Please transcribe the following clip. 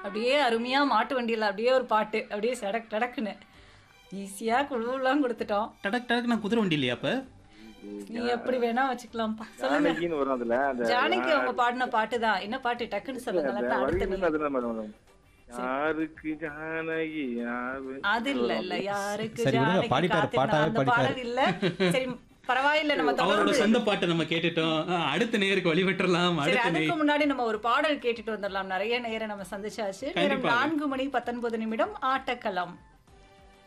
அப்படியே அருமையா மாட்டு வண்டியில அப்படியே ஒரு பாட்டு அப்படியே சடக் டடக்குன்னு ஈஸியா குழுவெல்லாம் கொடுத்துட்டோம் டடக் டடக் நான் குதிரை வண்டி இல்லையா அப்ப நீ எப்படி வேணா வச்சுக்கலாம்ப்பா சொல்லுங்க ஜானகின்னு வரும் அதுல அந்த ஜானகி அவங்க பாடின பாட்டு தான் என்ன பாட்டு டக்குன்னு சொல்லுங்க அந்த இல்லாட்டா அடுத்த வரிகள் நிலை. அதுல மேடம் யாருக்கு ஜானகி யாரு அது இல்ல இல்ல யாருக்கு சரி, விடுங்க, ஜானகி பாடிட்டாரு, காத்திருந்தா பாட்டாவே அந்த பாடிட்டாரு. பாடல் இல்ல சரி பரவாயில்ல நம்ம அவரோட தொடர்ந்து சொந்த பாட்டை நம்ம கேட்டுட்டோம் ஆ, அடுத்த நேருக்கு வழிபட்டுறலாம் சரி அடுத்த அதுக்கு நேர் முன்னாடி நம்ம ஒரு பாடல் கேட்டுட்டு வந்துடலாம் நிறைய நேரம் நம்ம சந்திச்சாச்சு நேரம் கண்டிப்பா. நான்கு மணி பத்தொன்பது நிமிடம் ஆட்டக்களம்